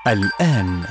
الآن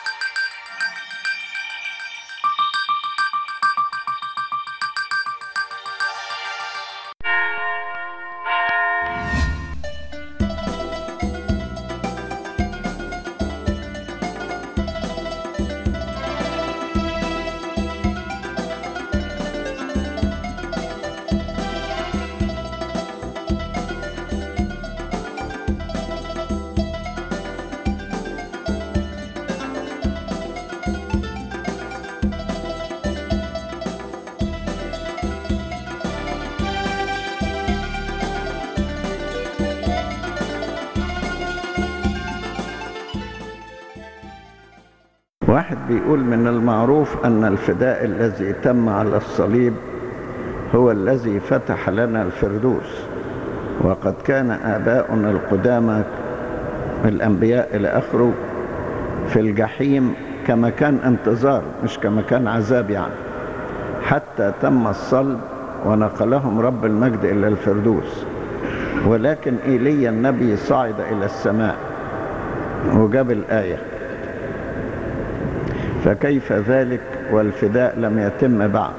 واحد بيقول من المعروف أن الفداء الذي تم على الصليب هو الذي فتح لنا الفردوس وقد كان آباؤنا القدامى الأنبياء إلى آخره في الجحيم كمكان انتظار مش كمكان عذاب يعني حتى تم الصلب ونقلهم رب المجد إلى الفردوس ولكن إيليا النبي صعد إلى السماء وجاب الآية فكيف ذلك والفداء لم يتم بعد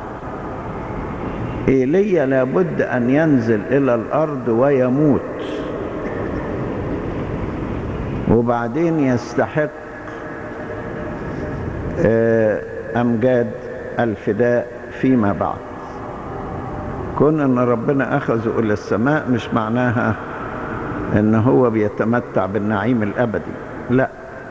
إيليا لابد أن ينزل إلى الأرض ويموت وبعدين يستحق أمجاد الفداء فيما بعد كون أن ربنا أخذه إلى السماء مش معناها أن هو بيتمتع بالنعيم الأبدي لا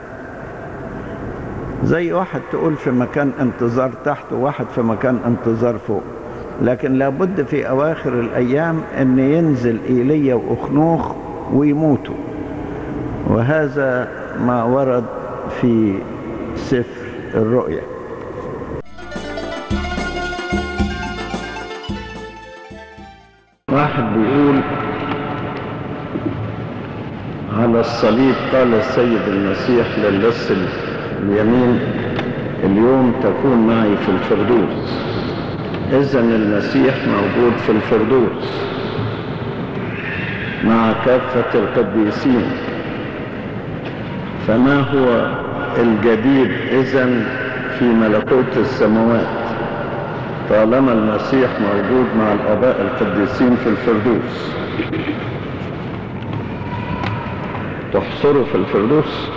زي واحد تقول في مكان انتظار تحت وواحد في مكان انتظار فوق لكن لابد في أواخر الأيام أن ينزل إيليا وأخنوخ ويموتوا وهذا ما ورد في سفر الرؤيا واحد بيقول على الصليب قال السيد المسيح للص اليمين اليوم تكون معي في الفردوس إذا المسيح موجود في الفردوس مع كافة القديسين فما هو الجديد إذا في ملكوت السماوات طالما المسيح موجود مع الآباء القديسين في الفردوس تحصروا في الفردوس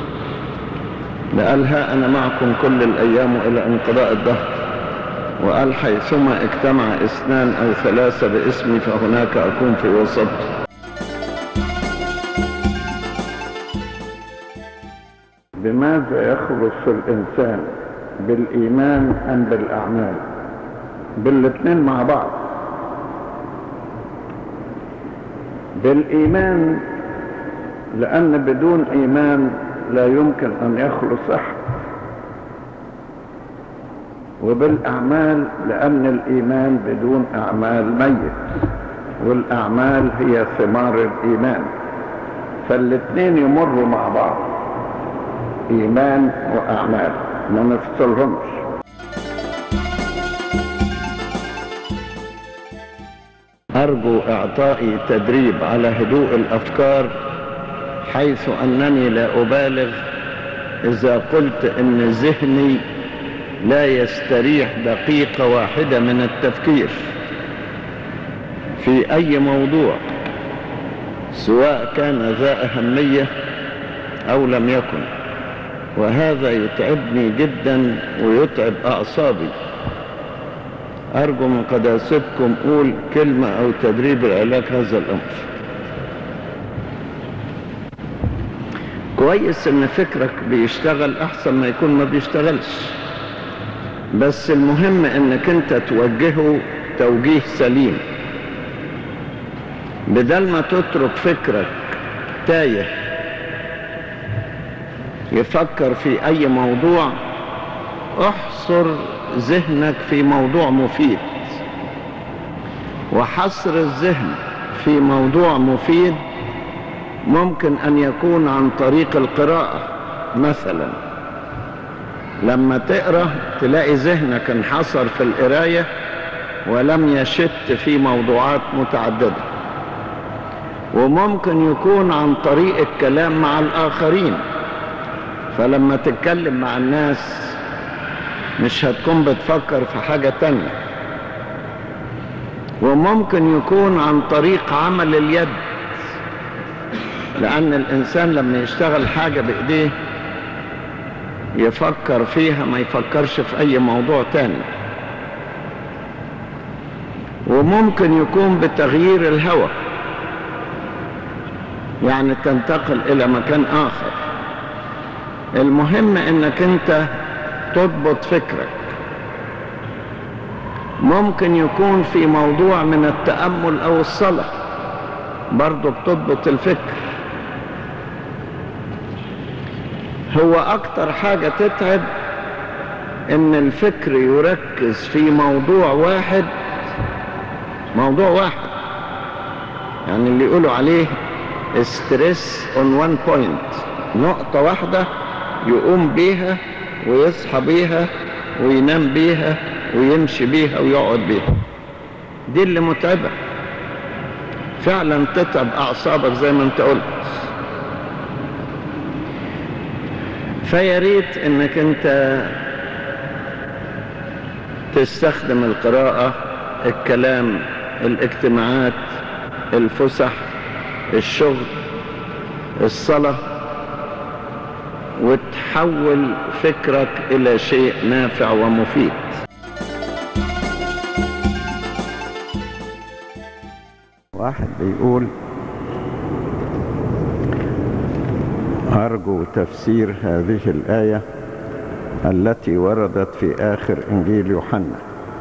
لقال ها أنا معكم كل الأيام إلى انقضاء الدهر وقال حيثما اجتمع اثنان أو ثلاثة باسمي فهناك أكون في وسط بماذا يخلص الإنسان بالإيمان أم بالأعمال بالاثنين مع بعض بالإيمان لأن بدون إيمان لا يمكن أن يخلص أحد وبالأعمال لأن الإيمان بدون أعمال ميت والأعمال هي ثمار الإيمان فالاثنين يمروا مع بعض إيمان وأعمال ما نفصلهمش أرجو إعطائي تدريب على هدوء الأفكار حيث أنني لا أبالغ إذا قلت أن ذهني لا يستريح دقيقة واحدة من التفكير في أي موضوع سواء كان ذا أهمية أو لم يكن وهذا يتعبني جدا ويتعب أعصابي أرجو من قداستكم قول كلمة أو تدريب العلاج هذا الأمر كويس ان فكرك بيشتغل احسن ما يكون ما بيشتغلش بس المهم انك انت توجهه توجيه سليم بدل ما تترك فكرك تايه يفكر في اي موضوع احصر ذهنك في موضوع مفيد وحصر الذهن في موضوع مفيد ممكن أن يكون عن طريق القراءة مثلا لما تقرأ تلاقي ذهنك انحصر في القراية ولم يشت في موضوعات متعددة وممكن يكون عن طريق الكلام مع الآخرين فلما تتكلم مع الناس مش هتكون بتفكر في حاجة تانية وممكن يكون عن طريق عمل اليد لأن الإنسان لما يشتغل حاجة بإيديه يفكر فيها ما يفكرش في أي موضوع تاني وممكن يكون بتغيير الهوى يعني تنتقل إلى مكان آخر المهم إنك أنت تضبط فكرك ممكن يكون في موضوع من التأمل أو الصلاة برضه بتضبط الفكر هو أكتر حاجة تتعب إن الفكر يركز في موضوع واحد موضوع واحد يعني اللي يقولوا عليه ستريس اون وان بوينت نقطة واحدة يقوم بيها ويصحى بيها وينام بيها ويمشي بيها ويقعد بيها دي اللي متعبة فعلا تتعب أعصابك زي ما انت قلت فيا ريت انك انت تستخدم القراءة الكلام الاجتماعات الفسح الشغل الصلاة وتحول فكرك إلى شيء نافع ومفيد واحد بيقول أرجو تفسير هذه الآية التي وردت في آخر إنجيل يوحنا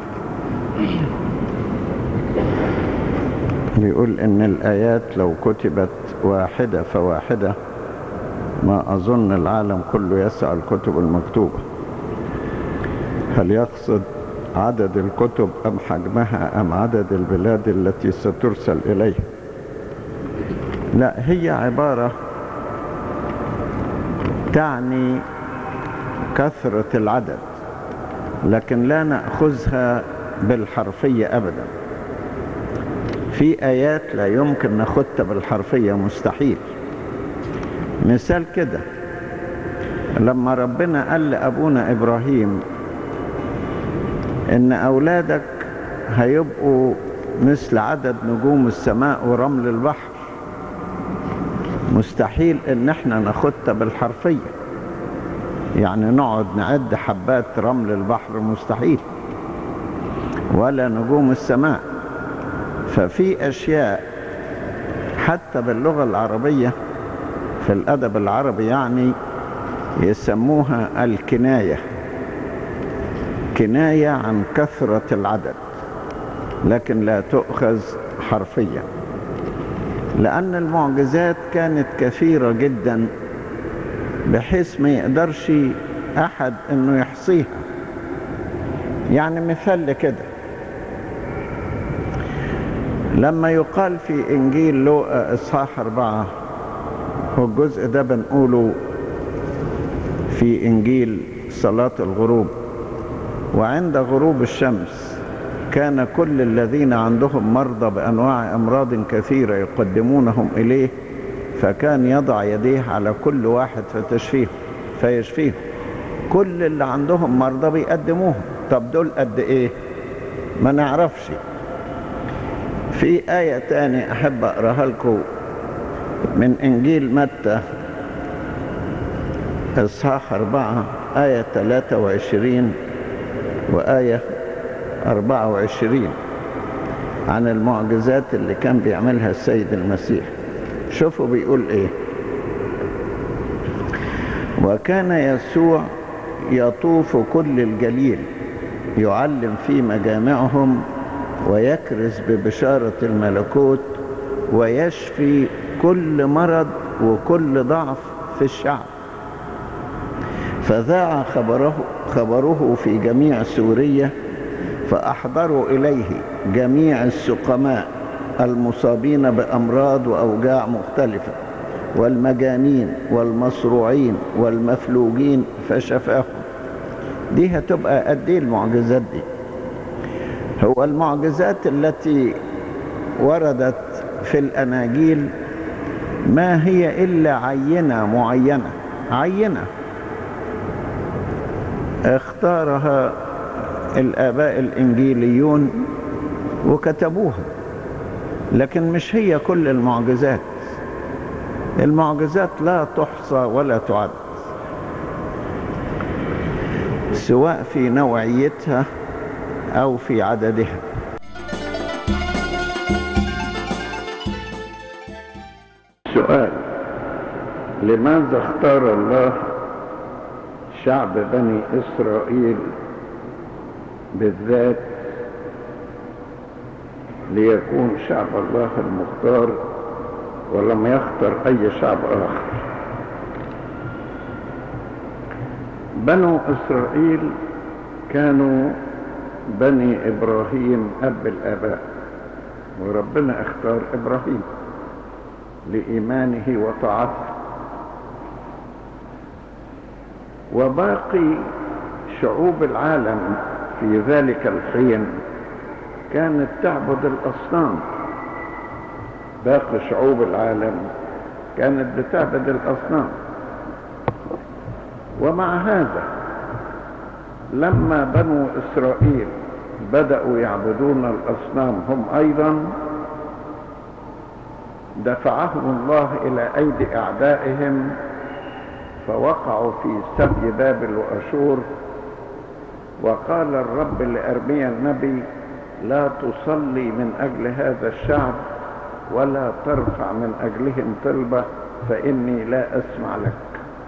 بيقول إن الآيات لو كتبت واحدة فواحدة ما أظن العالم كله يسعى الكتب المكتوبة هل يقصد عدد الكتب أم حجمها أم عدد البلاد التي سترسل إليها لا هي عبارة تعني كثرة العدد لكن لا نأخذها بالحرفية أبدا في آيات لا يمكن ناخدها بالحرفية مستحيل مثال كده لما ربنا قال لأبونا إبراهيم إن أولادك هيبقوا مثل عدد نجوم السماء ورمل البحر مستحيل إن احنا ناخدها بالحرفية يعني نقعد نعد حبات رمل البحر مستحيل ولا نجوم السماء ففي أشياء حتى باللغة العربية في الأدب العربي يعني يسموها الكناية كناية عن كثرة العدد لكن لا تؤخذ حرفيا لأن المعجزات كانت كثيرة جدا بحيث ما يقدرش أحد أنه يحصيها يعني مثال لكده لما يقال في إنجيل لوقا إصحاح أربعة هو الجزء ده بنقوله في إنجيل صلاة الغروب وعند غروب الشمس كان كل الذين عندهم مرضى بأنواع أمراض كثيرة يقدمونهم إليه فكان يضع يديه على كل واحد فتشفيه فيشفيهم كل اللي عندهم مرضى بيقدموهم طب دول قد إيه ما نعرفش في آية تاني أحب أقراها لكم من إنجيل متى إصحاح أربعة آية 23 وآية 24 عن المعجزات اللي كان بيعملها السيد المسيح شوفوا بيقول إيه وكان يسوع يطوف كل الجليل يعلم في مجامعهم ويكرز ببشارة الملكوت ويشفي كل مرض وكل ضعف في الشعب فذاع خبره, خبره في جميع سوريا فأحضروا إليه جميع السقماء المصابين بأمراض وأوجاع مختلفة والمجانين والمصروعين والمفلوجين فشفاهم دي هتبقى قد ايه المعجزات دي هو المعجزات التي وردت في الأناجيل ما هي إلا عينة معينة عينة اختارها الآباء الإنجيليون وكتبوها لكن مش هي كل المعجزات المعجزات لا تحصى ولا تعد سواء في نوعيتها أو في عددها سؤال لماذا اختار الله شعب بني إسرائيل بالذات ليكون شعب الله المختار ولم يختر أي شعب آخر بنو إسرائيل كانوا بني إبراهيم أب الآباء وربنا اختار إبراهيم لإيمانه وطاعته وباقي شعوب العالم في ذلك الحين كانت تعبد الأصنام باقي شعوب العالم كانت بتعبد الأصنام ومع هذا لما بنو إسرائيل بدأوا يعبدون الأصنام هم أيضا دفعهم الله إلى أيدي أعدائهم فوقعوا في سبي بابل وأشور وقال الرب لأرميا النبي لا تصلي من أجل هذا الشعب ولا ترفع من أجلهم طلبة فإني لا أسمع لك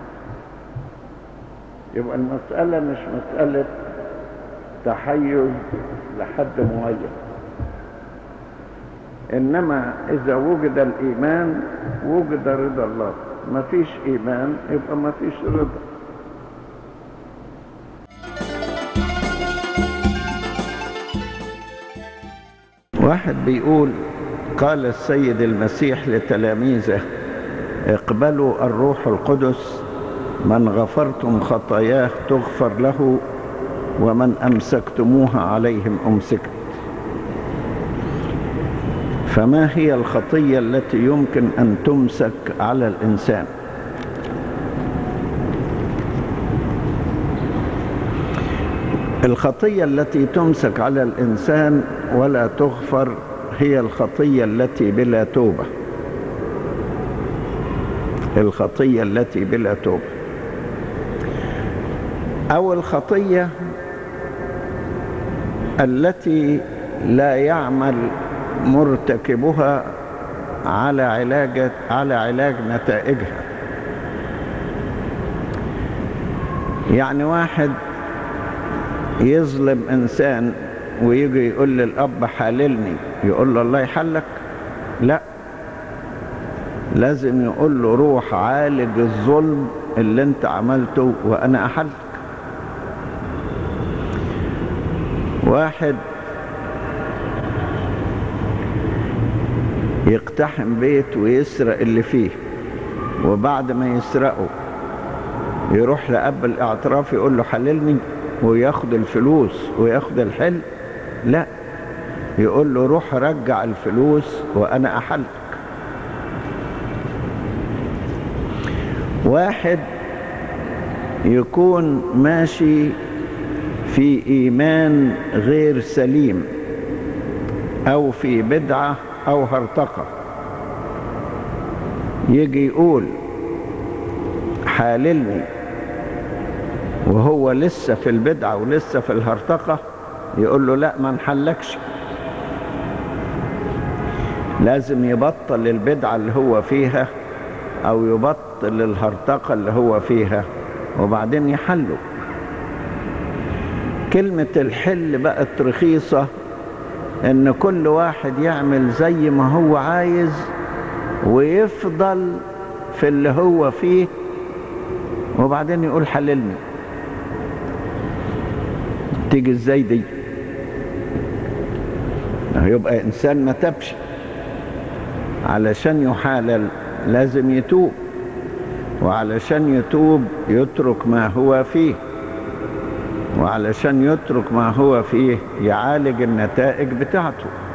يبقى المسألة مش مسألة تحيز لحد معين إنما إذا وجد الإيمان وجد رضا الله ما فيش إيمان يبقى ما فيش رضا واحد بيقول قال السيد المسيح لتلاميذه اقبلوا الروح القدس من غفرتم خطاياه تغفر له ومن أمسكتموها عليهم أمسكت فما هي الخطية التي يمكن أن تمسك على الإنسان الخطية التي تمسك على الإنسان ولا تغفر هي الخطية التي بلا توبة الخطية التي بلا توبة أو الخطية التي لا يعمل مرتكبها على علاج على علاج نتائجها يعني واحد يظلم انسان ويجي يقول للاب حللني يقول له الله يحلك لا لازم يقول له روح عالج الظلم اللي انت عملته وانا احلك واحد يقتحم بيت ويسرق اللي فيه وبعد ما يسرقه يروح لأب الاعتراف يقول له حللني وياخد الفلوس وياخد الحل لا يقول له روح رجع الفلوس وانا احلك واحد يكون ماشي في ايمان غير سليم او في بدعه او هرطقه يجي يقول حاللني وهو لسه في البدعة ولسه في الهرطقة يقول له لا ما نحلكش لازم يبطل البدعة اللي هو فيها او يبطل الهرطقة اللي هو فيها وبعدين يحله كلمة الحل بقت رخيصة ان كل واحد يعمل زي ما هو عايز ويفضل في اللي هو فيه وبعدين يقول حللني تيجي ازاي دي يبقى انسان ما تبش علشان يحالل لازم يتوب وعلشان يتوب يترك ما هو فيه وعلشان يترك ما هو فيه يعالج النتائج بتاعته